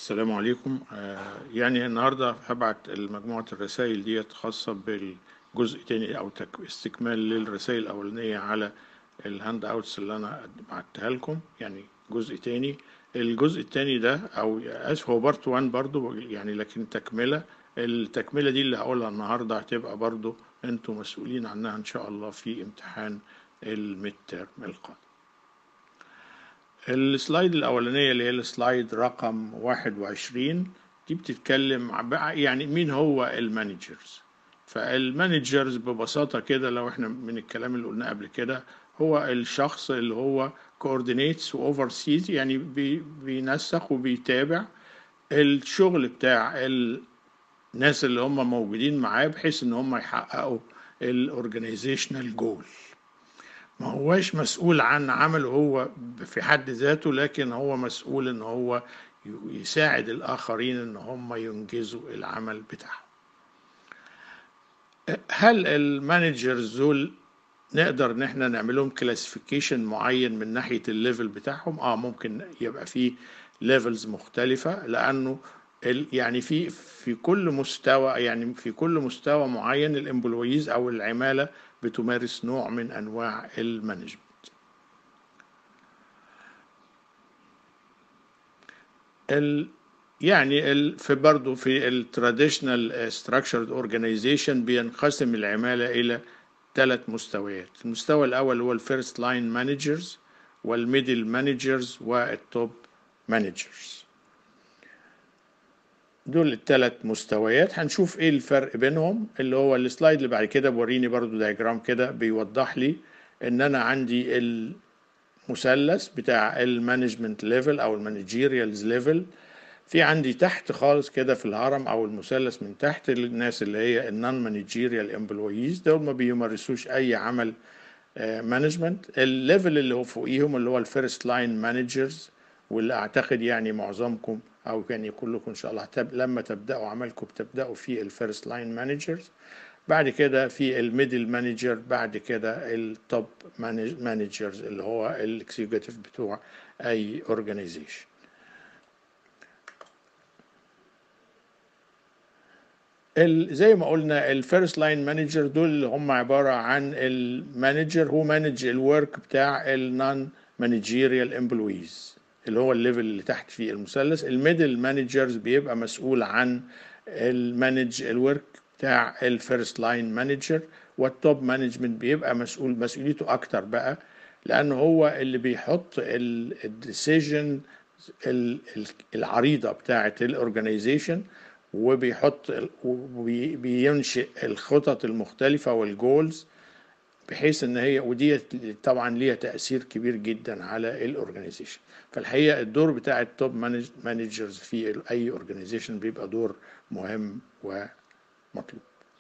السلام عليكم آه، يعني النهاردة هبعت مجموعة الرسائل ديت خاصة بالجزء تاني أو تك- استكمال للرسائل الأولانية على الهاند اوتس اللي أنا بعتها لكم يعني جزء تاني الجزء التاني ده أو آسف هو بارت 1 برضو يعني لكن تكملة التكملة دي اللي هقولها النهاردة هتبقى برضو انتوا مسؤولين عنها إن شاء الله في امتحان الميد تيرم القادم السلايد الأولانية اللي هي السلايد رقم 21 دي بتتكلم عن- بقى يعني مين هو المانجرز فالمانجرز ببساطة كده لو احنا من الكلام اللي قلناه قبل كده هو الشخص اللي هو coordinates و oversees يعني بي بينسق وبيتابع الشغل بتاع الناس اللي هم موجودين معاه بحيث ان هم يحققوا الاورجانيزيشنال جول ما هواش مسؤول عن عمله هو في حد ذاته لكن هو مسؤول ان هو يساعد الاخرين ان هم ينجزوا العمل بتاعهم هل المانجرز دول نقدر ان احنا نعمل لهم كلاسيفيكيشن معين من ناحيه الليفل بتاعهم اه ممكن يبقى في ليفلز مختلفه لانه ال- يعني في في كل مستوى يعني في كل مستوى معين الامبلويز او العماله بتمارس نوع من انواع المانجمنت ال يعني ال في برضه في التراديشنال structured organization بينقسم العمالة إلى ثلاث مستويات المستوى الأول هو الفيرست لاين مانجرز والميدل مانجرز والتوب مانجرز دول الثلاث مستويات هنشوف ايه الفرق بينهم اللي هو السلايد اللي بعد كده بوريني برضو دايجرام كده بيوضح لي ان انا عندي المثلث بتاع المانجمنت ليفل او المانجيريالز ليفل في عندي تحت خالص كده في الهرم او المثلث من تحت الناس اللي هي النون مانجيريال امبلويز دول ما بيمارسوش اي عمل مانجمنت الليفل اللي هو فوقيهم اللي هو الفيرست لاين مانجرز واللي اعتقد يعني معظمكم او يعني كلكم ان شاء الله تب... لما تبداوا عملكم بتبداوا في الفيرست لاين مانجرز بعد كده في الميدل مانجر بعد كده التوب مانجرز اللي هو الاكسيكتيف بتوع اي اورجانيزيشن ال- زي ما قلنا الفيرست لاين مانجر دول اللي هم عباره عن المانجر هو مانج الورك بتاع النون مانجيريال امبلويز اللي هو الليفل اللي تحت في المثلث الميدل مانجرز بيبقى مسؤول عن المانج الورك بتاع الفيرست لاين مانجر والتوب مانجمنت بيبقى مسؤول مسؤوليته اكتر بقى لانه هو اللي بيحط الديسيجن العريضه بتاعه الاورجانيزيشن وبيحط وبينشئ الخطط المختلفة والجولز بحيث ان هي ودي طبعا ليها تأثير كبير جدا على الاورجانيزيشن فالحقيقة الدور بتاع التوب مانجرز في اي اورجانيزيشن بيبقى دور مهم ومطلوب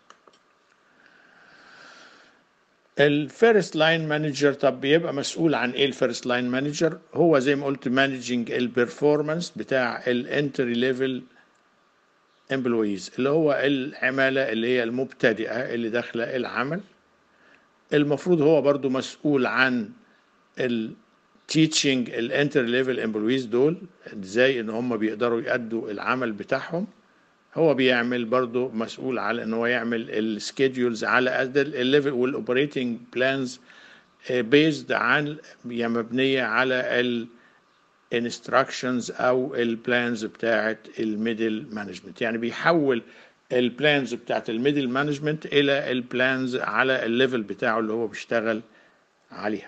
الفيرست لاين مانجر طب بيبقى مسؤول عن ايه الفيرست لاين مانجر هو زي ما قلت مانجنج البرفورمانس بتاع الانتري ليفل امبلويز اللي هو العمالة اللي هي المبتدئة اللي داخلة العمل المفروض هو برضو مسؤول عن التيتشنج الانتر ليفل امبلويز دول ازاي ان هم بيقدروا يأدوا العمل بتاعهم هو بيعمل برضو مسؤول على ان هو يعمل السكيدولز على الليفل والاوبريتنج بلانز بيزد عن يعني مبنية على ال انستراكشنز او البلانز بتاعت الميدل مانجمنت يعني بيحول البلانز بتاعت الميدل مانجمنت الى البلانز على الليفل بتاعه اللي هو بيشتغل عليها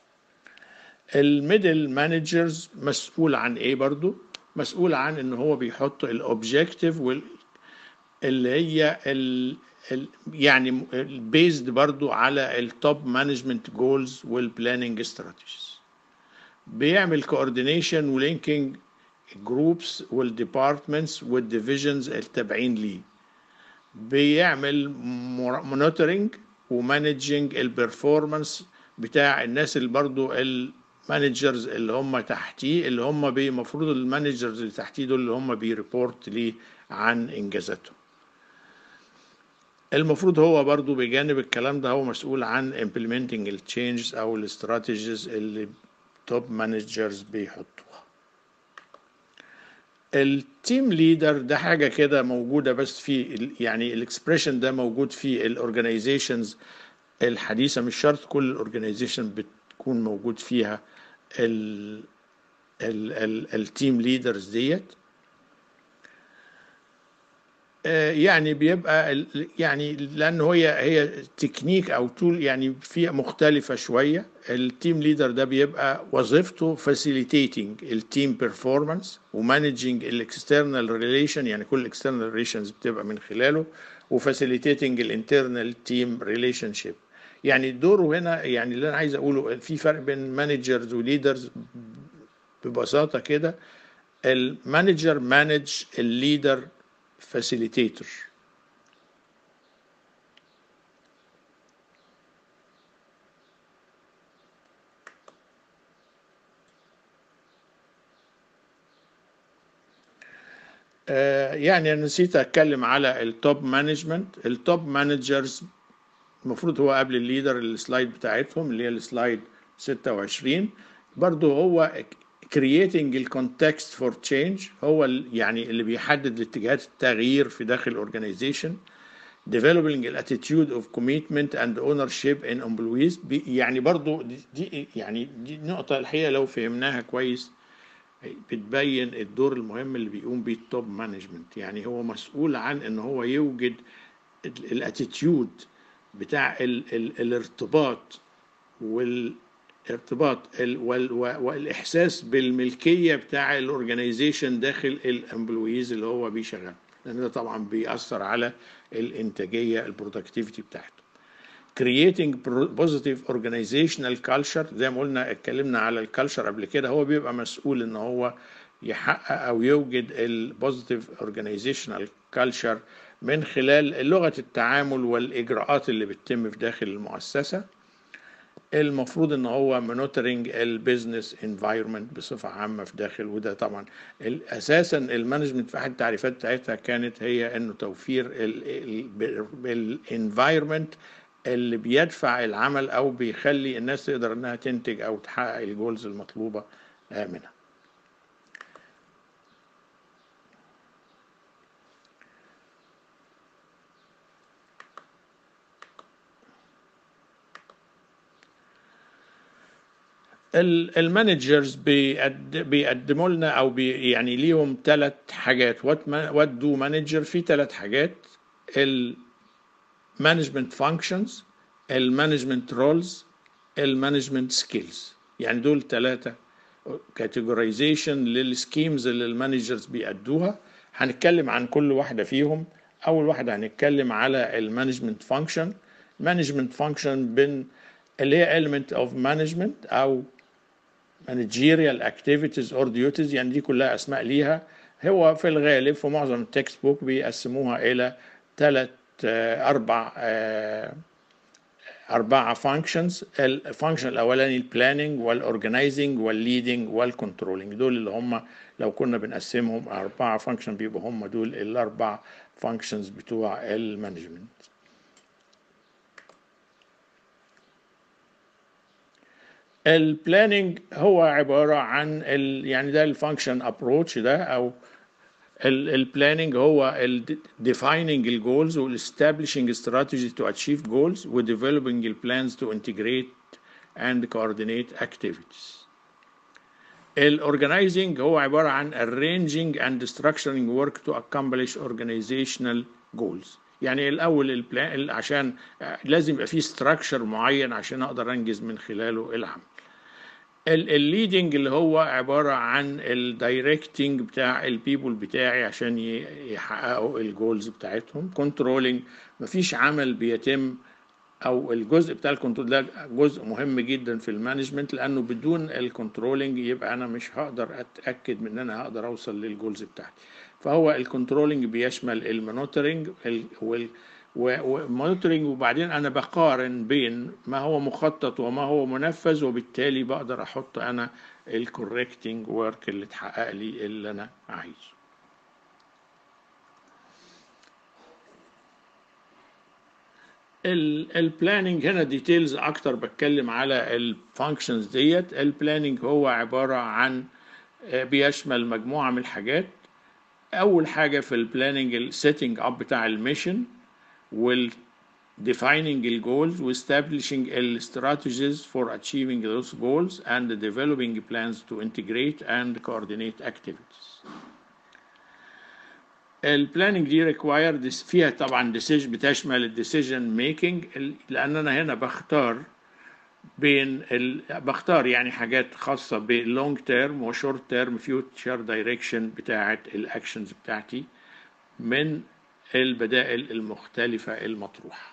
الميدل مانجرز مسؤول عن ايه برضو مسؤول عن ان هو بيحط الاوبجكتيف وال اللي هي ال ال يعني بيزد برضو على التوب مانجمنت جولز والبلاننج استراتيجيز بيعمل كوردينيشن ولينكينج جروبس والديبارتمنتس والديفيجنز التابعين ليه بيعمل مونيتورنج ومانجنج البرفورمانس بتاع الناس اللي برضو المانجرز اللي هم تحتيه اللي هم المفروض المانجرز اللي تحتيه دول اللي هم بيريبورت ليه عن انجازاتهم المفروض هو برضو بجانب الكلام ده هو مسؤول عن implementing التشينجز او الاستراتيجيز اللي توب مانجرز بيحطوها التيم ليدر ده حاجة كده موجودة بس في ال- يعني الاكسبريشن ده موجود في الاورجنايزيشنز الحديثة مش شرط كل الاورجنايزيشن بتكون موجود فيها ال ال ال التيم ليدرز ديت آه، يعني بيبقى ال- يعني لان هي هي تكنيك او تول يعني في مختلفه شويه التيم ليدر ده بيبقى وظيفته فاسيليتيتنج التيم بيرفورمانس ومانجينج الاكسترنال ريليشن يعني كل الاكسترنال ريليشنز بتبقى من خلاله وفاسيليتيتنج الانترنال تيم ريليشن شيب يعني دوره هنا يعني اللي انا عايز اقوله في فرق بين مانجرز وليدرز ببساطه كده المانجر مانج الليدر فاسيليتيتور آه، يعني انا نسيت اتكلم على التوب مانجمنت التوب مانجرز المفروض هو قبل الليدر السلايد بتاعتهم اللي هي السلايد 26 برضو هو creating الكونتكست فور تشينج هو ال- يعني اللي بيحدد الاتجاهات التغيير في داخل الاورجنايزيشن developing attitude of commitment and ownership in employees بي- يعني برضو دي, دي يعني دي نقطة الحقيقة لو فهمناها كويس بتبين الدور المهم اللي بيقوم بيه التوب مانجمنت يعني هو مسؤول عن ان هو يوجد الاتيتيود بتاع ال ال الارتباط والارتباط ال وال و- والاحساس بالملكيه بتاع الاورجنايزيشن داخل الامبلويز اللي هو بيشغل لان ده طبعا بيأثر على الانتاجيه البرودكتيفيتي بتاعته creating pro- positive organizational culture زي ما قلنا اتكلمنا على الكالتشر قبل كده هو بيبقى مسؤول ان هو يحقق او يوجد البوزيتيف اورجانيزيشنال كالتشر من خلال لغه التعامل والاجراءات اللي بتتم في داخل المؤسسه المفروض ان هو مونيتورنج البيزنس انفايرمنت بصفه عامه في داخل وده طبعا ال- اساسا المانجمنت في احد التعريفات بتاعتها كانت هي انه توفير الانفايرمنت اللي بيدفع العمل او بيخلي الناس تقدر انها تنتج او تحقق الجولز المطلوبه آه، منها ال- المانجرز بيقد- بيقدموا لنا او بي يعني ليهم ثلاث حاجات وات وات دو مانجر في ثلاث حاجات المانجمنت فانكشنز المانجمنت رولز المانجمنت سكيلز يعني دول ثلاثه كاتيجورايزيشن للسكيمز اللي المانجرز بيأدوها هنتكلم عن كل واحده فيهم اول واحده هنتكلم على المانجمنت فانكشن مانجمنت فانكشن بين اللي هي element of management او managerial activities or duties يعني دي كلها اسماء ليها هو في الغالب في معظم التكست بوك بيقسموها الى ثلاث اربع آه، أربعة functions الفانكشن الأولاني البلاننج والأورجنايزنج والليدنج والكنترولنج دول اللي هم لو كنا بنقسمهم أربعة فانكشن بيبقوا هم دول الأربع functions بتوع المانجمنت البلاننج هو عبارة عن ال يعني ده الفانكشن ابروتش ده أو البلاننج هو ال defining الجولز وال establishing strategy to achieve goals و developing the plans to integrate and coordinate activities. الاورجنايزنج هو عبارة عن arranging and structuring work to accomplish organizational goals. يعني الأول البلان عشان لازم يبقى فيه structure معين عشان أقدر أنجز من خلاله العمل. الليدنج اللي هو عبارة عن الدايركتنج بتاع البيبول بتاعي عشان ي- يحققوا الجولز بتاعتهم كنترولنج مفيش عمل بيتم او الجزء بتاع الكنترول ده جزء مهم جدا في المانجمنت لانه بدون الكنترولنج يبقى انا مش هقدر اتاكد من ان انا هقدر اوصل للجولز بتاعتي فهو الكنترولنج بيشمل المونيتورنج وال ومونيتورنج وبعدين انا بقارن بين ما هو مخطط وما هو منفذ وبالتالي بقدر احط انا الكوركتنج ورك اللي تحقق لي اللي انا عايزه البلاننج هنا ديتيلز اكتر بتكلم على الفانكشنز ديت البلاننج هو عباره عن آه، بيشمل مجموعه من الحاجات اول حاجه في البلاننج السيتنج اب بتاع الميشن وال defining the goals establishing the strategies for achieving those goals and developing plans to integrate and coordinate activities البلاننج دي ريكواير فيها طبعا ديسيجن بتشمل الديسيجن ميكنج لان انا هنا بختار بين ال... بختار يعني حاجات خاصه باللونج تيرم وشورت تيرم فيوتشر دايركشن بتاعه الاكشنز بتاعتي من البدائل المختلفه المطروحه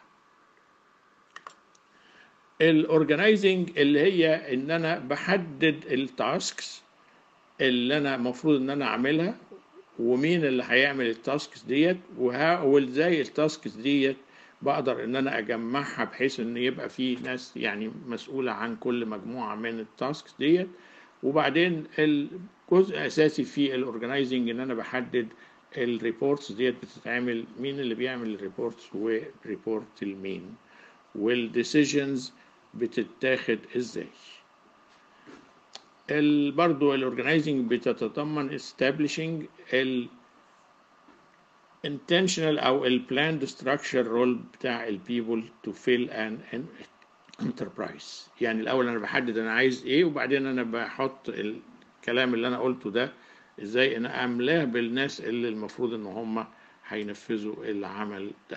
الاورجنايزنج اللي هي ان انا بحدد التاسكس اللي انا المفروض ان انا اعملها ومين اللي هيعمل التاسكس ديت وازاي التاسكس ديت بقدر ان انا اجمعها بحيث ان يبقى في ناس يعني مسؤوله عن كل مجموعه من التاسكس ديت وبعدين الجزء الاساسي في الاورجنايزنج ان انا بحدد الريبورتس ديت بتتعمل مين اللي بيعمل الريبورتس وريبورت المين والديسيجنز بتتاخد ازاي ال برضو الاورجنايزنج بتتضمن establishing ال intentional او ال planned structure role بتاع ال people to fill an, an enterprise يعني الاول انا بحدد انا عايز ايه وبعدين انا بحط الكلام اللي انا قلته ده ازاي انا املاه بالناس اللي المفروض ان هم هينفذوا العمل ده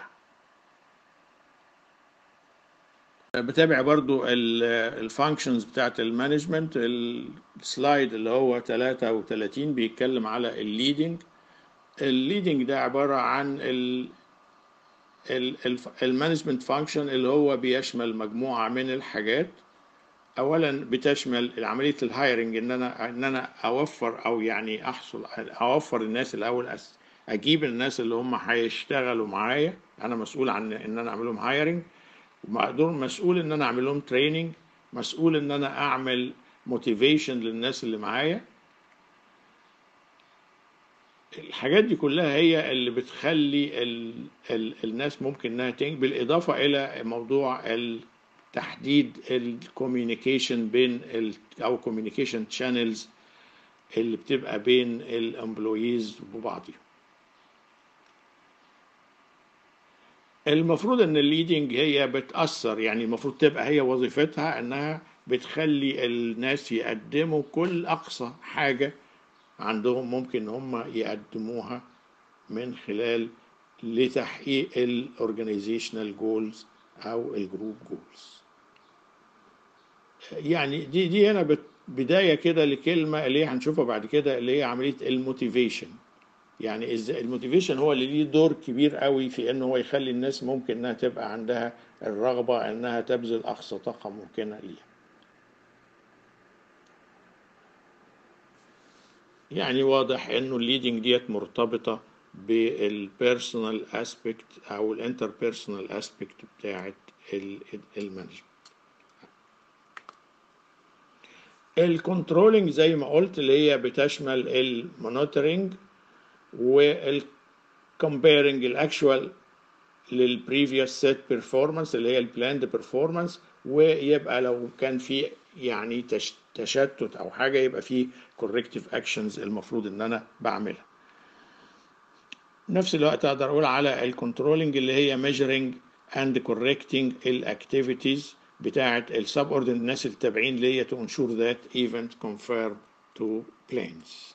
بتابع برضو الفانكشنز بتاعت المانجمنت السلايد اللي هو 33 بيتكلم على الليدنج الليدنج ده عبارة عن المانجمنت فانكشن اللي هو بيشمل مجموعة من الحاجات اولا بتشمل عمليه الهايرنج ان انا ان انا اوفر او يعني احصل اوفر الناس الاول اجيب الناس اللي هم هيشتغلوا معايا انا مسؤول عن ان انا اعمل لهم هايرنج دور مسؤول ان انا اعمل لهم تريننج مسؤول ان انا اعمل موتيفيشن للناس اللي معايا الحاجات دي كلها هي اللي بتخلي ال ال الناس ممكن انها تنجح بالاضافه الى موضوع تحديد الكوميونيكيشن بين ال او كوميونيكيشن شانلز اللي بتبقى بين الامبلويز وبعضهم المفروض ان الليدنج هي بتأثر يعني المفروض تبقى هي وظيفتها انها بتخلي الناس يقدموا كل اقصى حاجة عندهم ممكن هم يقدموها من خلال لتحقيق الاورجانيزيشنال جولز او الجروب جولز يعني دي دي هنا بدايه كده لكلمه اللي هي هنشوفها بعد كده اللي هي عمليه الموتيفيشن يعني ازاي الموتيفيشن هو اللي ليه دور كبير قوي في انه هو يخلي الناس ممكن انها تبقى عندها الرغبه انها تبذل اقصى طاقه ممكنه ليها يعني واضح انه الليدنج ديت مرتبطه بالبيرسونال اسبكت او الانتربيرسونال اسبكت بتاعه المانجمنت الكنترولنج زي ما قلت اللي هي بتشمل المونيتورنج والكومبيرنج الاكشوال للبريفيوس سيت بيرفورمانس اللي هي البلاند بيرفورمانس ويبقى لو كان في يعني تشتت او حاجه يبقى في كوركتيف اكشنز المفروض ان انا بعملها نفس الوقت اقدر اقول على الكنترولنج اللي هي measuring and correcting الاكتيفيتيز بتاعه السب اوردن الناس التابعين ليا to ensure that event conform to plans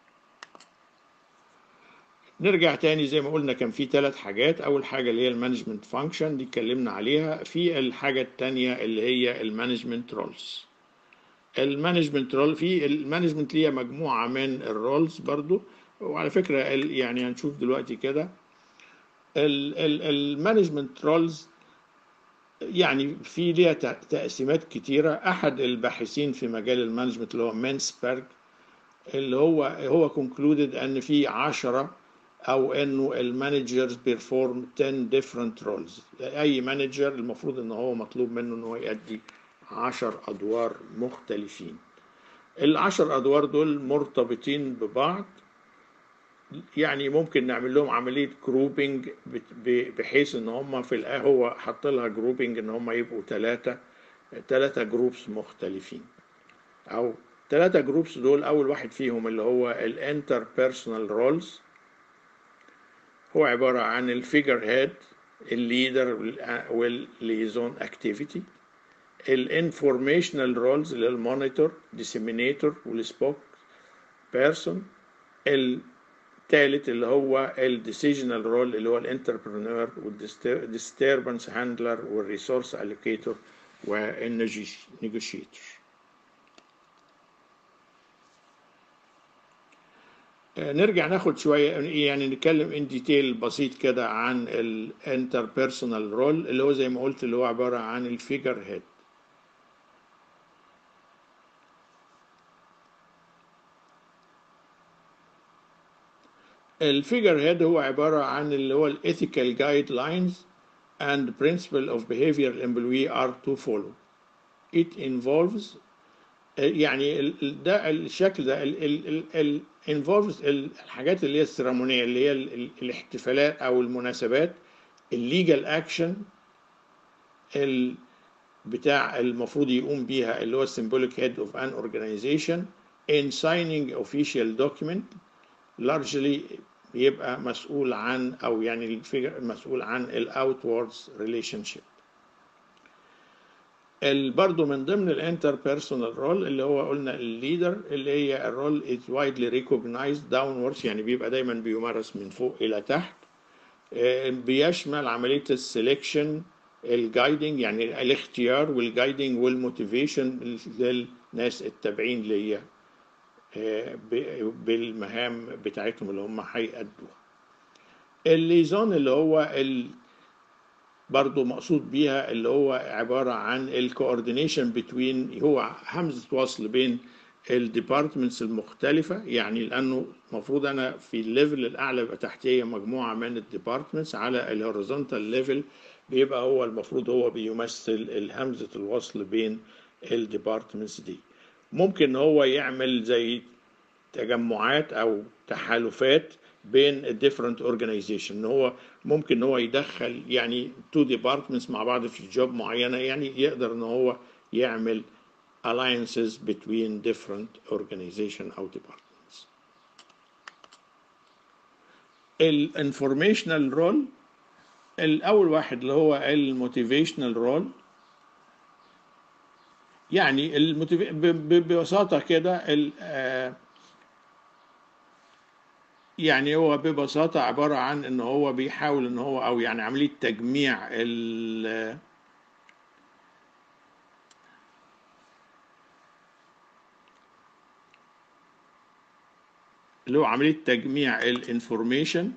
نرجع تاني زي ما قلنا كان في ثلاث حاجات اول حاجه اللي هي المانجمنت فانكشن دي اتكلمنا عليها في الحاجه الثانيه اللي هي المانجمنت رولز المانجمنت رول في المانجمنت ليها مجموعه من الرولز برضو وعلى فكره يعني هنشوف دلوقتي كده المانجمنت رولز يعني في ليها تقسيمات كتيرة أحد الباحثين في مجال المانجمنت اللي هو مينسبرج اللي هو هو concluded أن في عشرة أو إنه المانجرز بيرفورم 10 different roles أي مانجر المفروض إن هو مطلوب منه إن هو يؤدي عشر أدوار مختلفين العشر أدوار دول مرتبطين ببعض يعني ممكن نعمل لهم عمليه جروبنج بحيث ان هم في الآخر هو حط لها جروبنج ان هم يبقوا ثلاثه ثلاثه جروبس مختلفين او ثلاثه جروبس دول اول واحد فيهم اللي هو الانتر بيرسونال رولز هو عبارة عن الفيجر هيد الليدر والليزون اكتيفيتي الانفورميشنال رولز اللي هي المونيتور ديسيمينيتور والسبوك بيرسون الثالث اللي هو الديسيجنال رول اللي هو الانتربرنور والديستربنس هاندلر والريسورس الوكيتور والنيجوشيتور نرجع ناخد شوية يعني نتكلم ان ديتيل بسيط كده عن الانتربيرسونال رول اللي هو زي ما قلت اللي هو عبارة عن الفيجر هيد الفيجر هيد هو عبارة عن اللي هو الethical guidelines and principle of behavior employee are to follow. It involves يعني ده الشكل ده ال ال ال involves الحاجات اللي هي السيرمونية اللي هي الاحتفالات أو المناسبات الليجال أكشن بتاع المفروض يقوم بيها اللي هو symbolic head of an organization in signing official document largely بيبقى مسؤول عن او يعني مسؤول عن الاوتوردز ريليشن شيب برضه من ضمن الانتر بيرسونال رول اللي هو قلنا الليدر اللي هي الرول از وايدلي ريكوجنايزد داونوردز يعني بيبقى دايما بيمارس من فوق الى تحت بيشمل عمليه السلكشن الجايدنج يعني الاختيار والجايدنج والموتيفيشن للناس التابعين ليا بالمهام بتاعتهم اللي هم هيأدوها الليزون اللي هو ال... برضو مقصود بيها اللي هو عبارة عن الكوردينيشن بتوين هو همزة وصل بين الديبارتمنتس المختلفة يعني لأنه المفروض أنا في الليفل الأعلى بيبقى تحتية مجموعة من الديبارتمنتس على الهوريزونتال ليفل بيبقى هو المفروض هو بيمثل الهمزة الوصل بين الديبارتمنتس دي ممكن هو يعمل زي تجمعات او تحالفات بين different organization ان هو ممكن ان هو يدخل يعني two departments مع بعض في جوب معينه يعني يقدر ان هو يعمل alliances between different organization او departments الانفورميشنال رول الاول واحد اللي هو الموتيفيشنال رول يعني الموتيف... ببساطة كده يعني هو ببساطة عبارة عن إن هو بيحاول إن هو أو يعني عملية تجميع ال اللي هو عملية تجميع الانفورميشن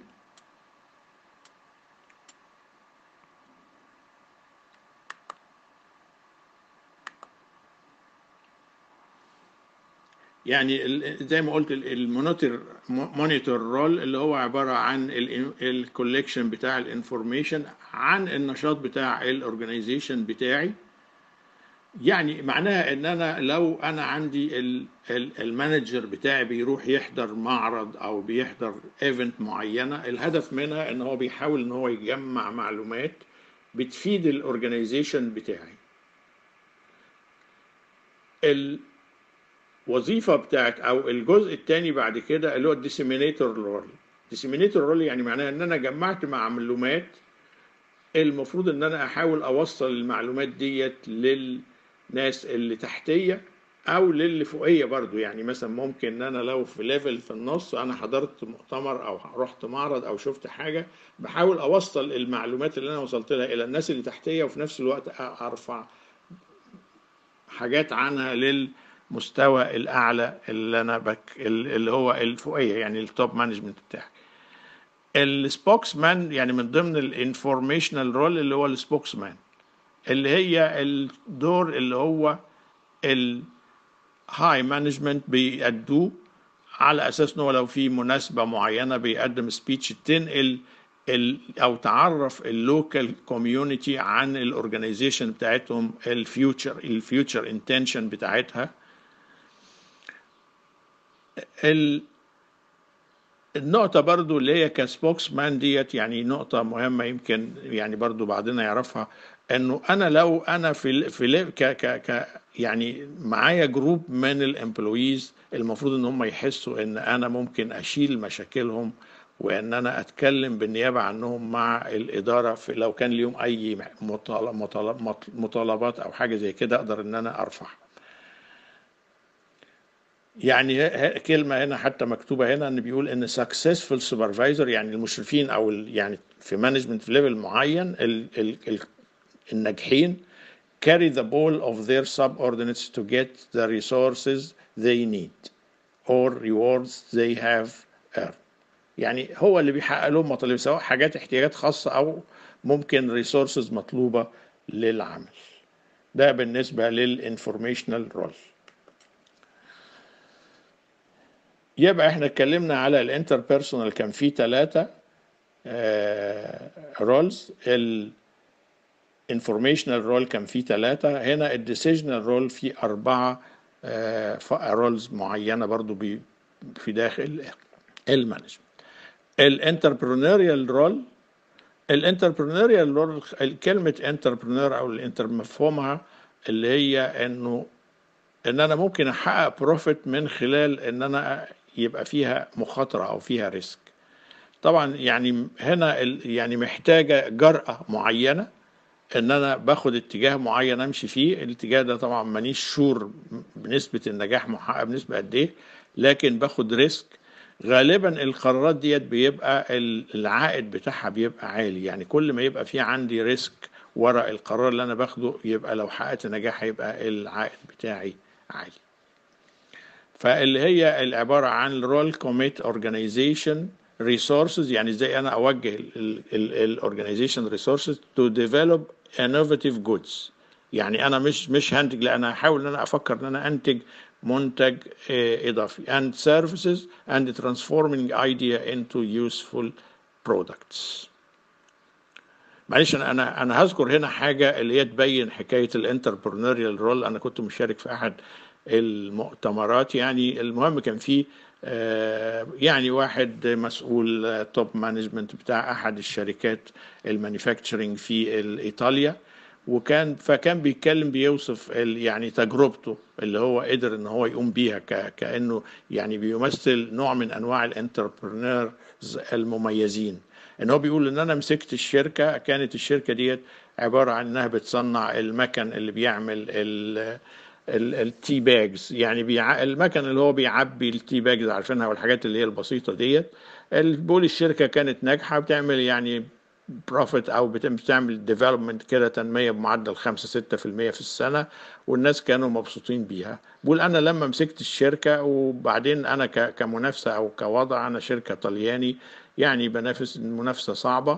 يعني زي ما قلت المونيتور مونيتور رول اللي هو عباره عن الكوليكشن بتاع الانفورميشن عن النشاط بتاع الاورجنايزيشن بتاعي يعني معناها ان انا لو انا عندي المانجر بتاعي بيروح يحضر معرض او بيحضر ايفنت معينه الهدف منها ان هو بيحاول ان هو يجمع معلومات بتفيد الاورجنايزيشن بتاعي الوظيفه بتاعت او الجزء الثاني بعد كده اللي هو الديسيمينيتور رول الديسيمينيتور رول يعني معناها ان انا جمعت معلومات المفروض ان انا احاول اوصل المعلومات ديت للناس اللي تحتيه او للي فوقيه برضو يعني مثلا ممكن ان انا لو في ليفل في النص انا حضرت مؤتمر او رحت معرض او شفت حاجه بحاول اوصل المعلومات اللي انا وصلت لها الى الناس اللي تحتيه وفي نفس الوقت ارفع حاجات عنها للمستوى الاعلى اللي انا بك اللي هو الفوقيه يعني التوب مانجمنت بتاعي السبوكس مان يعني من ضمن الانفورميشنال رول اللي هو السبوكس مان اللي هي الدور اللي هو الهاي مانجمنت بيأدوه على اساس انه لو في مناسبه معينه بيقدم سبيتش تنقل ال او تعرف اللوكال كوميونتي عن الاورجنايزيشن بتاعتهم الفيوتشر الفيوتشر انتنشن بتاعتها ال النقطة برضو اللي هي كسبوكس مان ديت يعني نقطة مهمة يمكن يعني برضو بعضنا يعرفها انه انا لو انا في في ك ك ك يعني معايا جروب من الامبلويز المفروض ان هم يحسوا ان انا ممكن اشيل مشاكلهم وان انا اتكلم بالنيابه عنهم مع الاداره في لو كان ليهم اي مطالب مطالب مطالبات او حاجه زي كده اقدر ان انا ارفعها يعني كلمة هنا حتى مكتوبة هنا ان بيقول ان successful supervisor يعني المشرفين او يعني في مانجمنت ليفل معين ال ال ال الناجحين carry the ball of their subordinates to get the resources they need or rewards they have earned يعني هو اللي بيحقق لهم مطالب سواء حاجات احتياجات خاصة أو ممكن ريسورسز مطلوبة للعمل ده بالنسبة للانفورميشنال رول يبقى احنا اتكلمنا على الانتر بيرسونال كان فيه ثلاثة رولز الانفورميشنال رول كان فيه ثلاثة هنا الديسيجنال رول فيه أربعة رولز معينة برضو في داخل المانجمنت الانتربرونيريال رول الانتربرونيريال رول كلمة انتربرونير او الانتر مفهومها اللي هي انه ان انا ممكن احقق بروفيت من خلال ان انا يبقى فيها مخاطرة او فيها ريسك طبعا يعني هنا يعني محتاجة جرأة معينة ان انا باخد اتجاه معين امشي فيه الاتجاه ده طبعا مانيش شور بنسبة النجاح محقق بنسبة قد ايه لكن باخد ريسك غالبا القرارات ديت بيبقى العائد بتاعها بيبقى عالي يعني كل ما يبقى في عندي ريسك ورا القرار اللي انا باخده يبقى لو حققت نجاح هيبقى العائد بتاعي عالي فاللي هي العبارة عن رول كوميت اورجانيزيشن ريسورسز يعني ازاي انا اوجه الاورجانيزيشن ريسورسز تو ديفلوب انوفيتيف جودز يعني انا مش مش هنتج لا انا هحاول ان انا افكر ان انا انتج منتج اضافي and services and transforming idea into useful products معلش انا انا انا هذكر هنا حاجه اللي هي تبين حكايه الانتربرنوريال رول انا كنت مشارك في احد المؤتمرات يعني المهم كان في يعني واحد مسؤول توب مانجمنت بتاع احد الشركات المانيفاكتشرنج في ايطاليا وكان فكان بيتكلم بيوصف يعني تجربته اللي هو قدر ان هو يقوم بيها كانه يعني بيمثل نوع من انواع الانتربرنورز المميزين ان هو بيقول ان انا مسكت الشركه كانت الشركه ديت عباره عن انها بتصنع المكن اللي بيعمل ال التي باجز يعني بيع... المكن اللي هو بيعبي التي باجز عارفينها والحاجات اللي هي البسيطه ديت بقول الشركه كانت ناجحه بتعمل يعني بروفيت او بتعمل ديفلوبمنت كده تنميه بمعدل 5 6% في السنه والناس كانوا مبسوطين بيها بقول انا لما مسكت الشركه وبعدين انا كمنافسه او كوضع انا شركه طلياني يعني بنافس منافسه صعبه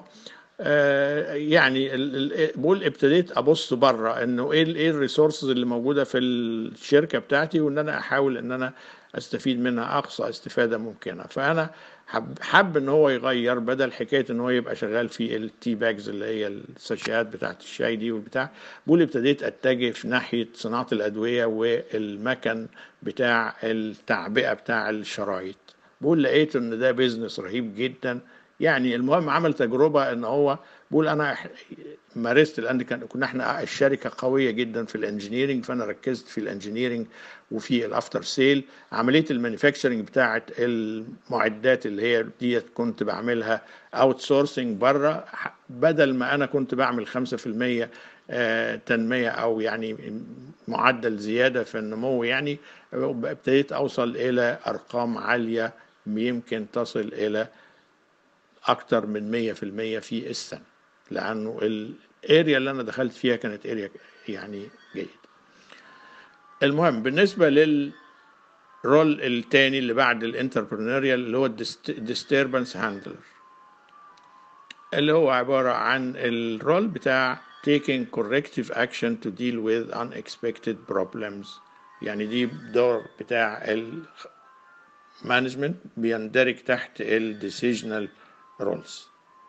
يعني بقول ابتديت ابص بره انه ايه ايه الريسورسز اللي موجوده في الشركه بتاعتي وان انا احاول ان انا استفيد منها اقصى استفاده ممكنه فانا حب حب ان هو يغير بدل حكايه ان هو يبقى شغال في التي باجز اللي هي الساشيات بتاعت الشاي دي والبتاع بقول ابتديت اتجه في ناحيه صناعه الادويه والمكن بتاع التعبئه بتاع الشرايط بقول لقيت ان ده بيزنس رهيب جدا يعني المهم عمل تجربه ان هو بقول انا مارست لان كان كنا احنا الشركه قويه جدا في الانجينيرنج فانا ركزت في الانجينيرنج وفي الافتر سيل عمليه المانيفاكتشرنج بتاعه المعدات اللي هي ديت كنت بعملها اوت سورسنج بره بدل ما انا كنت بعمل 5% تنميه او يعني معدل زياده في النمو يعني ابتديت اوصل الى ارقام عاليه يمكن تصل الى اكتر من 100% في السنه لانه الاريا اللي انا دخلت فيها كانت اريا يعني جيد المهم بالنسبه للرول الثاني اللي بعد الانتربرينوريال اللي هو الديستربنس هاندلر اللي هو عباره عن الرول بتاع taking corrective action to deal with unexpected problems يعني دي دور بتاع المانجمنت بيندرج تحت الديسيجنال رولز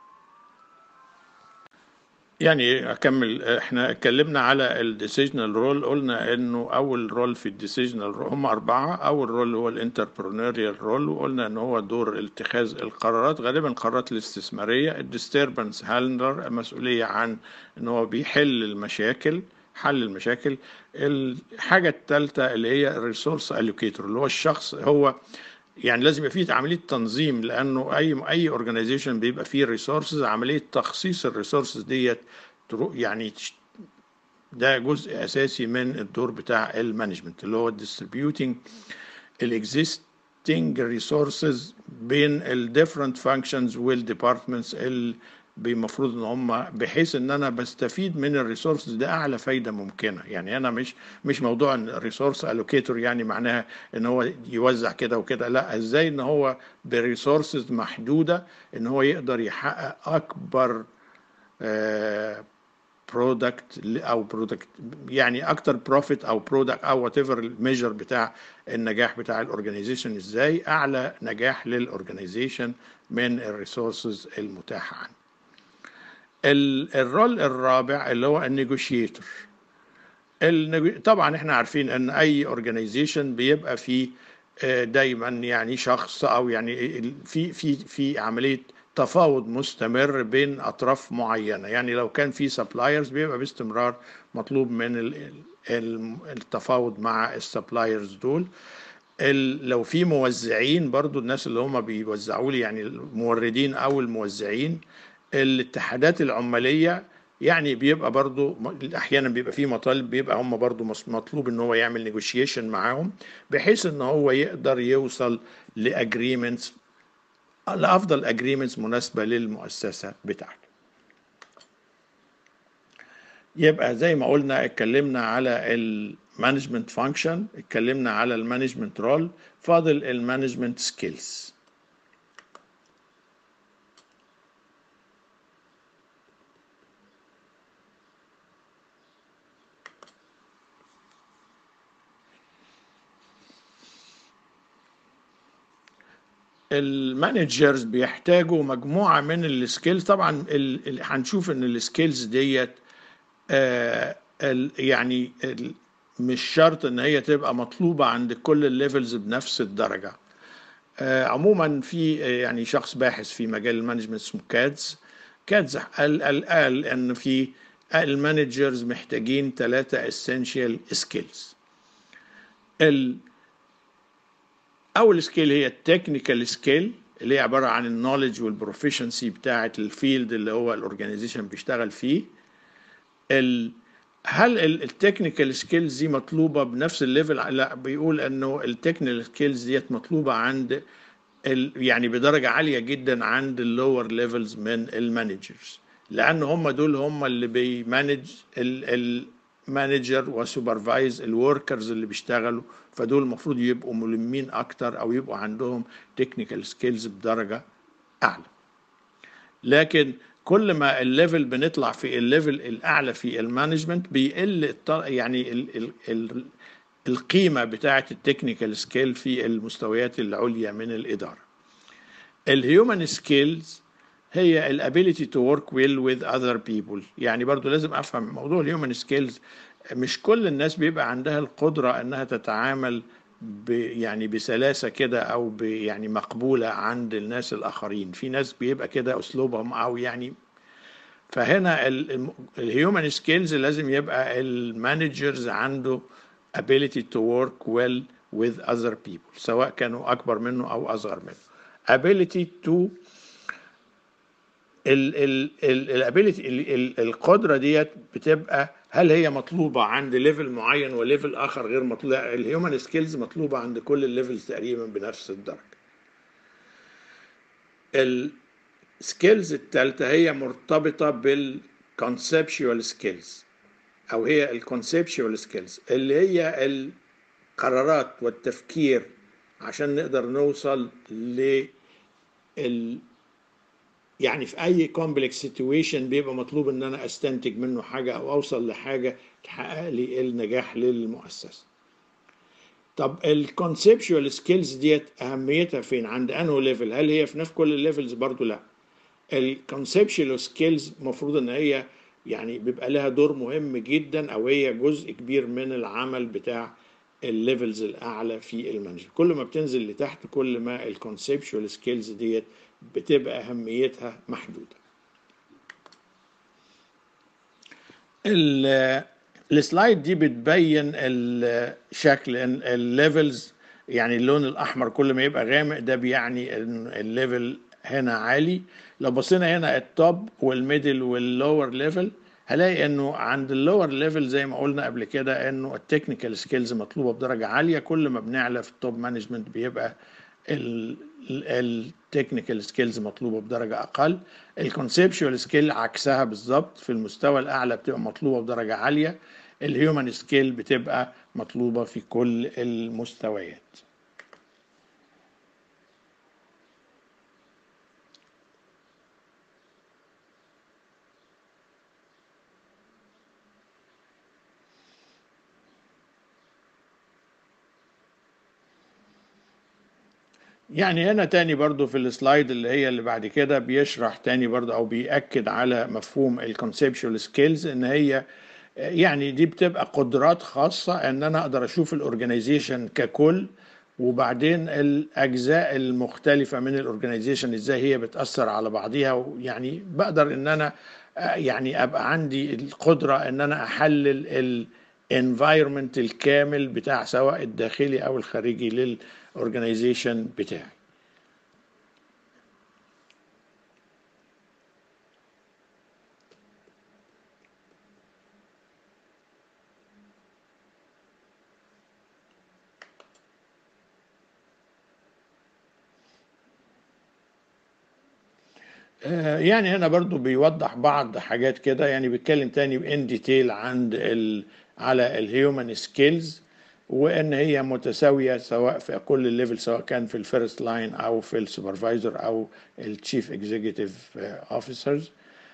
يعني اكمل احنا اتكلمنا على الديسيجنال رول قلنا انه اول رول في الديسيجنال رول هم اربعه اول رول هو الانتربرونيريال رول وقلنا ان هو دور اتخاذ القرارات غالبا القرارات الاستثماريه الديستربنس هالندر مسؤوليه عن ان هو بيحل المشاكل حل المشاكل الحاجه الثالثه اللي هي الريسورس الوكيتور اللي هو الشخص هو يعني لازم يبقى فيه عمليه تنظيم لانه اي اي اورجانيزيشن بيبقى فيه ريسورسز عمليه تخصيص الريسورسز ديت يعني ده جزء اساسي من الدور بتاع المانجمنت اللي هو distributing الاكزيستنج ريسورسز بين الديفرنت فانكشنز والديبارتمنتس اللي المفروض ان هم بحيث ان انا بستفيد من الريسورسز ده اعلى فايده ممكنه يعني انا مش مش موضوع ان الريسورس الوكيتور يعني معناها ان هو يوزع كده وكده لا ازاي ان هو بريسورسز محدوده ان هو يقدر يحقق اكبر برودكت او برودكت يعني اكتر بروفيت او برودكت او وات ايفر الميجر بتاع النجاح بتاع الاورجنايزيشن ازاي اعلى نجاح للاورجنايزيشن من الريسورسز المتاحه عنده الرول الرابع اللي هو النيجوشيتور طبعا احنا عارفين ان اي اورجانيزيشن بيبقى فيه دايما يعني شخص او يعني في في في عمليه تفاوض مستمر بين اطراف معينه يعني لو كان في سبلايرز بيبقى باستمرار مطلوب من التفاوض مع السبلايرز دول لو في موزعين برضو الناس اللي هم بيوزعوا لي يعني الموردين او الموزعين الاتحادات العماليه يعني بيبقى برضو احيانا بيبقى في مطالب بيبقى هم برضو مطلوب ان هو يعمل نيجوشيشن معاهم بحيث ان هو يقدر يوصل لاجريمنتس لافضل اجريمنتس مناسبه للمؤسسه بتاعته يبقى زي ما قلنا اتكلمنا على المانجمنت فانكشن اتكلمنا على المانجمنت رول فاضل المانجمنت سكيلز المانجرز بيحتاجوا مجموعه من السكيلز طبعا هنشوف ان السكيلز ديت آه يعني مش شرط ان هي تبقى مطلوبه عند كل الليفلز بنفس الدرجه آه عموما في يعني شخص باحث في مجال المانجمنت اسمه كادز كادز قال, قال, قال ان في المانجرز محتاجين ثلاثه اسينشال سكيلز اول سكيل هي التكنيكال سكيل اللي هي عباره عن النولج والبروفيشنسي بتاعه الفيلد اللي هو الاورجانيزيشن بيشتغل فيه ال هل التكنيكال سكيلز دي مطلوبه بنفس الليفل لا بيقول انه التكنيكال سكيلز ديت مطلوبه عند ال يعني بدرجه عاليه جدا عند اللور ليفلز من المانجرز لان هم دول هم اللي بيمانج المانجر وسوبرفايز الوركرز اللي بيشتغلوا فدول المفروض يبقوا ملمين اكتر او يبقوا عندهم تكنيكال سكيلز بدرجه اعلى لكن كل ما الليفل بنطلع في الليفل الاعلى في المانجمنت بيقل يعني ال ال ال القيمه بتاعه التكنيكال سكيل في المستويات العليا من الاداره الهيومن سكيلز هي الابيليتي تو ورك ويل وذ اذر بيبل يعني برضو لازم افهم موضوع الهيومن سكيلز مش كل الناس بيبقى عندها القدره انها تتعامل ب يعني بسلاسه كده او ب يعني مقبوله عند الناس الاخرين في ناس بيبقى كده اسلوبهم او يعني فهنا الهيومن سكيلز لازم يبقى المانجرز عنده ability to work well with other people سواء كانوا اكبر منه او اصغر منه ability to الابيليتي القدره ديت بتبقى هل هي مطلوبه عند ليفل معين وليفل اخر غير مطلوب الهيومن سكيلز مطلوبه عند كل الليفلز تقريبا بنفس الدرجه السكيلز الثالثه هي مرتبطه بالكونسبشوال سكيلز او هي الكونسبشوال سكيلز اللي هي القرارات والتفكير عشان نقدر نوصل ل يعني في اي كومبلكس سيتويشن بيبقى مطلوب ان انا استنتج منه حاجه او اوصل لحاجه تحقق لي النجاح للمؤسسه طب الكونسبشوال سكيلز ديت اهميتها فين عند انه ليفل هل هي في نفس كل الليفلز برضو لا الكونسبشوال سكيلز المفروض ان هي يعني بيبقى لها دور مهم جدا او هي جزء كبير من العمل بتاع الليفلز الاعلى في المانجمنت كل ما بتنزل لتحت كل ما الكونسبشوال سكيلز ديت بتبقى أهميتها محدودة السلايد دي بتبين الشكل الليفلز يعني اللون الاحمر كل ما يبقى غامق ده بيعني ان الليفل هنا عالي لو بصينا هنا التوب والميدل واللور ليفل هلاقي انه عند اللور ليفل زي ما قلنا قبل كده انه التكنيكال سكيلز مطلوبه بدرجه عاليه كل ما بنعلى في التوب مانجمنت بيبقى التكنيكال سكيلز مطلوبه بدرجه اقل الكونسبشوال سكيل عكسها بالظبط في المستوى الاعلى بتبقى مطلوبه بدرجه عاليه الهيومن سكيل بتبقى مطلوبه في كل المستويات يعني هنا تاني برضو في السلايد اللي هي اللي بعد كده بيشرح تاني برضو او بيأكد على مفهوم الكونسبشوال سكيلز ان هي يعني دي بتبقى قدرات خاصة ان انا اقدر اشوف الاورجنايزيشن ككل وبعدين الاجزاء المختلفة من الاورجنايزيشن ازاي هي بتأثر على بعضيها يعني بقدر ان انا يعني ابقى عندي القدرة ان انا احلل الانفايرمنت الكامل بتاع سواء الداخلي او الخارجي للاورجنايزيشن بتاعي يعني هنا برضو بيوضح بعض حاجات كده يعني بيتكلم تاني ان ديتيل عند ال على الهيومن سكيلز وان هي متساويه سواء في كل الليفل سواء كان في الفيرست لاين او في السوبرفايزر او التشيف اكزيكتيف اوفيسرز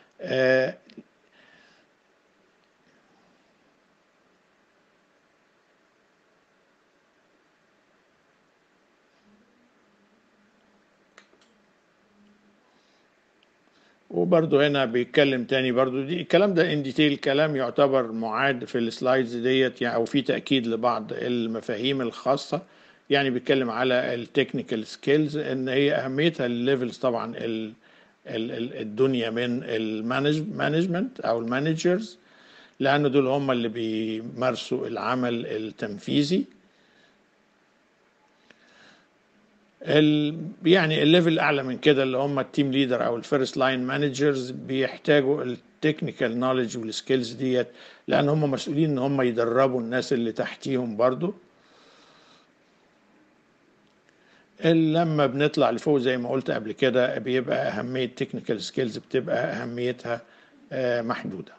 وبرضه هنا بيتكلم تاني برضه دي الكلام ده ان ديتيل كلام يعتبر معاد في السلايدز ديت يعني او في تاكيد لبعض المفاهيم الخاصه يعني بيتكلم على التكنيكال سكيلز ان هي اهميتها الليفلز طبعا ال ال الدنيا من المانجمنت او المانجرز لان دول هم اللي بيمارسوا العمل التنفيذي ال يعني الليفل الاعلى من كده اللي هم التيم ليدر او الفيرست لاين مانجرز بيحتاجوا التكنيكال نوليدج والسكيلز ديت لان هم مسؤولين ان هم يدربوا الناس اللي تحتيهم برضو لما بنطلع لفوق زي ما قلت قبل كده بيبقى اهميه تكنيكال سكيلز بتبقى اهميتها محدوده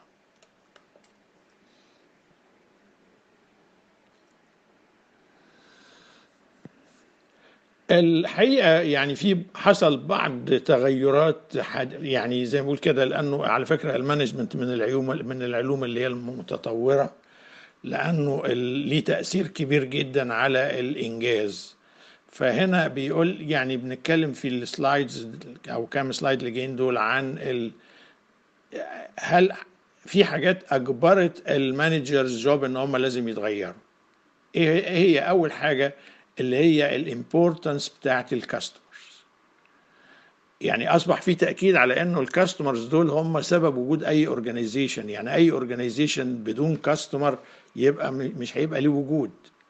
الحقيقه يعني في حصل بعض تغيرات يعني زي ما بقول كده لانه على فكره المانجمنت من العلوم من العلوم اللي هي المتطوره لانه ليه تاثير كبير جدا على الانجاز فهنا بيقول يعني بنتكلم في السلايدز او كام سلايد اللي جايين دول عن ال هل في حاجات اجبرت المانجرز جوب ان هم لازم يتغيروا ايه هي اول حاجه اللي هي الامبورتنس بتاعت الكاستمرز يعني اصبح في تاكيد على انه الكاستمرز دول هم سبب وجود اي اورجانيزيشن يعني اي اورجانيزيشن بدون كاستمر يبقى مش هيبقى ليه وجود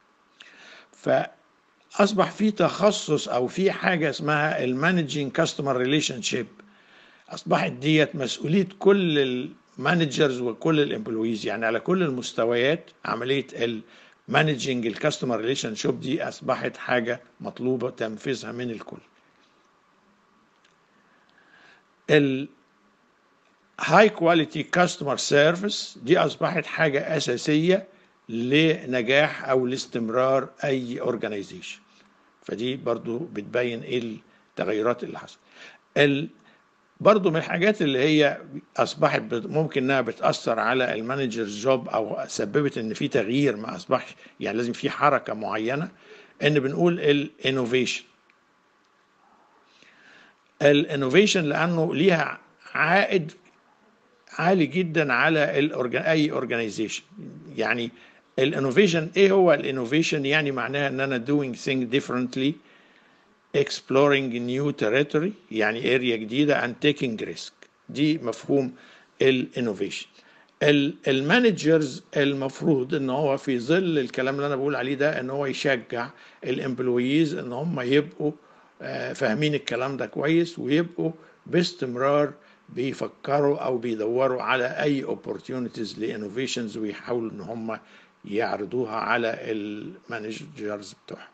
فاصبح في تخصص او في حاجه اسمها المانجينج كاستمر ريليشن شيب اصبحت ديت مسؤوليه كل المانجرز وكل الامبلويز يعني على كل المستويات عمليه ال مانجنج الكاستمر ريليشن شيب دي اصبحت حاجه مطلوبه تنفيذها من الكل ال هاي كواليتي كاستمر سيرفيس دي اصبحت حاجه اساسيه لنجاح او لاستمرار اي اورجانيزيشن فدي برضو بتبين ايه التغيرات اللي حصلت ال برضو من الحاجات اللي هي اصبحت ممكن انها بتاثر على المانجر جوب او سببت ان في تغيير ما اصبحش يعني لازم في حركه معينه ان بنقول الانوفيشن الانوفيشن لانه ليها عائد عالي جدا على الأورجان اي اورجانيزيشن يعني الانوفيشن ايه هو الانوفيشن يعني معناها ان انا doing thing differently exploring new territory يعني اريا جديده and taking risk دي مفهوم الانوفيشن المانجرز المفروض ان هو في ظل الكلام اللي انا بقول عليه ده ان هو يشجع الامبلويز ان هم يبقوا آه، فاهمين الكلام ده كويس ويبقوا باستمرار بيفكروا او بيدوروا على اي opportunities لانوفيشنز ويحاولوا ان هم يعرضوها على المانجرز بتوعهم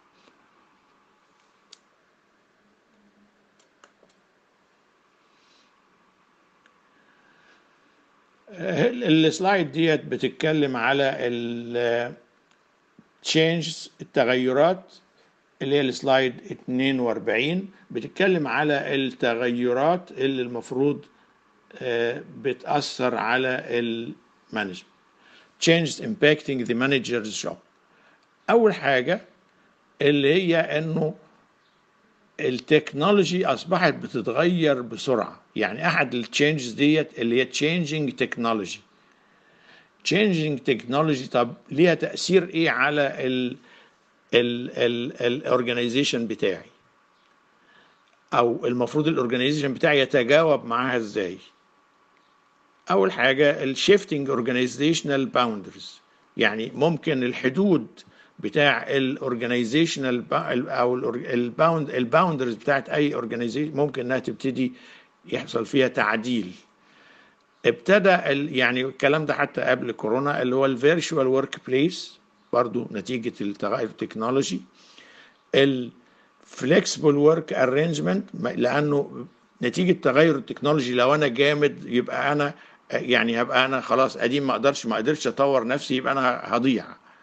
السلايد ديت بتتكلم على ال changes التغيرات اللي هي السلايد 42 بتتكلم على التغيرات اللي المفروض آه، بتأثر على المانجمنت changes impacting the manager's job أول حاجة اللي هي إنه التكنولوجي أصبحت بتتغير بسرعة يعني أحد التشينجز ديت اللي هي changing technology changing technology طب ليها تأثير إيه على ال الاورجنايزيشن بتاعي او المفروض الاورجنايزيشن بتاعي يتجاوب معاها ازاي اول حاجه الشيفتنج اورجانيزيشنال باوندرز يعني ممكن الحدود بتاع الاورجانيزيشنال او الباوند الباوندرز بتاعت اي اورجانيزيشن ممكن انها تبتدي يحصل فيها تعديل ابتدى يعني الكلام ده حتى قبل كورونا اللي هو الفيرتشوال ورك بليس برضو نتيجة التغير التكنولوجي الفليكسبل ورك ارينجمنت لانه نتيجة تغير التكنولوجي لو انا جامد يبقى انا يعني هبقى انا خلاص قديم ما اقدرش ما قدرتش اطور نفسي يبقى انا هضيع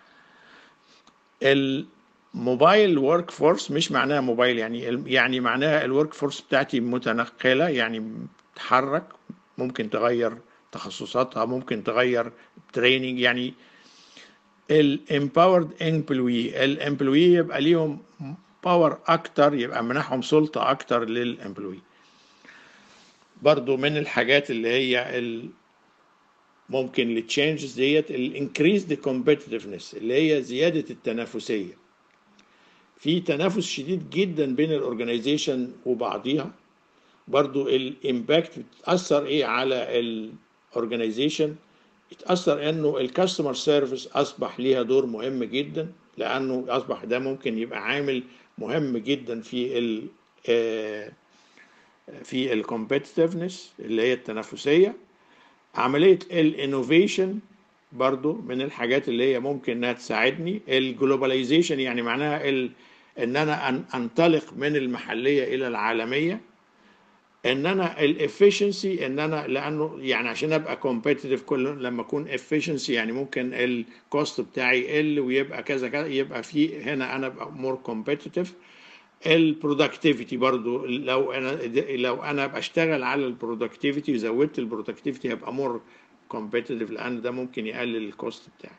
الموبايل ورك فورس مش معناها موبايل يعني يعني معناها الورك فورس بتاعتي متنقله يعني تتحرك ممكن تغير تخصصاتها ممكن تغير تريننج يعني الامباورد امبلوي الامبلوي يبقى ليهم باور اكتر يبقى منحهم سلطه اكتر للامبلوي برضو من الحاجات اللي هي ال ممكن التشينجز ديت الانكريز ذا كومبتitiveness اللي هي زياده التنافسيه في تنافس شديد جدا بين الاورجنايزيشن وبعضيها برضو الامباكت بتاثر ايه على الاورجنايزيشن اتاثر انه الكاستمر سيرفيس اصبح ليها دور مهم جدا لانه اصبح ده ممكن يبقى عامل مهم جدا في ال في الكومبتitiveness اللي هي التنافسيه عمليه الانوفيشن برضو من الحاجات اللي هي ممكن انها تساعدني الجلوباليزيشن يعني معناها ال... ان انا أن انطلق من المحليه الى العالميه ان انا الافشنسي ان انا لانه يعني عشان ابقى كومبيتيتيف كل لما اكون افشنسي يعني ممكن الكوست بتاعي يقل ويبقى كذا كذا يبقى في هنا انا ابقى مور كومبيتيتيف البرودكتيفيتي برضو لو انا لو انا بشتغل على البرودكتيفيتي وزودت البرودكتيفيتي هبقى مور كومبيتيتيف لان ده ممكن يقلل الكوست بتاعي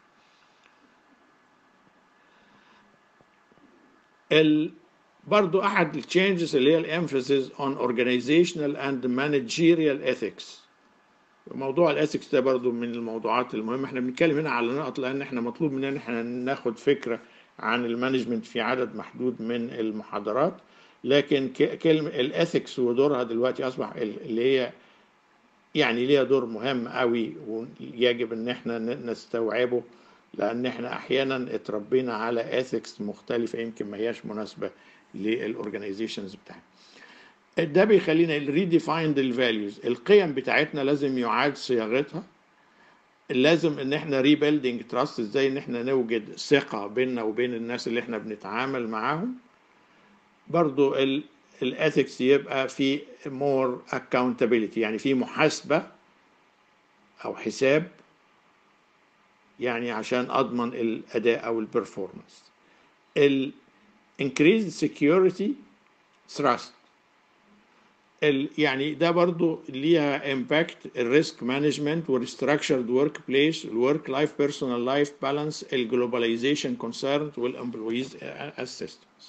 ال برضو احد التشينجز اللي هي الامفاسيس اون اورجانيزيشنال اند مانجيريال اثكس موضوع الاثكس ده برضو من الموضوعات المهمه احنا بنتكلم هنا على نقط لان احنا مطلوب مننا ان احنا ناخد فكره عن المانجمنت في عدد محدود من المحاضرات لكن كلمه الاثكس ودورها دلوقتي اصبح اللي هي يعني ليها دور مهم قوي ويجب ان احنا نستوعبه لان احنا احيانا اتربينا على اثكس مختلفه يمكن ما هياش مناسبه للاورجنايزيشنز بتاعتنا ده بيخلينا الريديفايند الفاليوز القيم بتاعتنا لازم يعاد صياغتها لازم ان احنا ريبيلدينج تراست ازاي ان احنا نوجد ثقه بيننا وبين الناس اللي احنا بنتعامل معاهم برضو الاثكس يبقى في مور accountability يعني في محاسبه او حساب يعني عشان اضمن الاداء او البرفورمانس ال increased security thrust ال يعني ده برضو ليها امباكت الريسك مانجمنت والستراكشرد ورك بليس الورك لايف بيرسونال لايف بالانس الجلوباليزيشن كونسيرن والامبلويز اسيستنس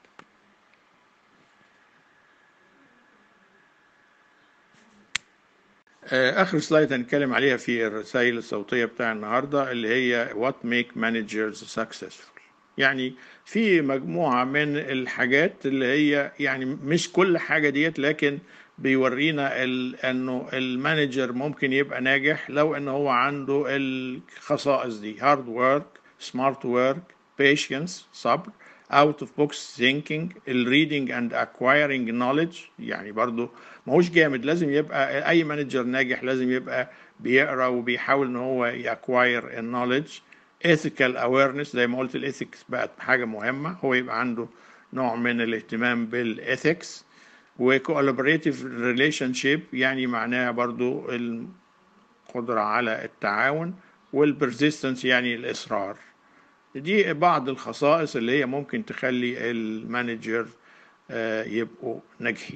اخر سلايد هنتكلم عليها في الرسائل الصوتيه بتاع النهارده اللي هي what make managers successful يعني في مجموعة من الحاجات اللي هي يعني مش كل حاجة ديت لكن بيورينا ال... انه المانجر ممكن يبقى ناجح لو ان هو عنده الخصائص دي هارد ورك سمارت ورك patience صبر out of box thinking reading and acquiring knowledge يعني برضو ماهوش جامد لازم يبقى اي مانجر ناجح لازم يبقى بيقرا وبيحاول ان هو يأكواير النولج ethical awareness زي ما قلت الايثكس بقت حاجه مهمه هو يبقى عنده نوع من الاهتمام بالايثكس وكولابوريتيف ريليشن شيب يعني معناها برضو القدره على التعاون والبرزيستنس يعني الاصرار دي بعض الخصائص اللي هي ممكن تخلي المانجر يبقوا ناجحين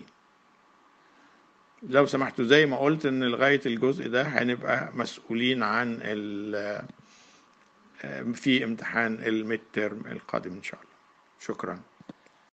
لو سمحتوا زي ما قلت ان لغايه الجزء ده هنبقى مسؤولين عن في امتحان الميد ترم القادم ان شاء الله شكرا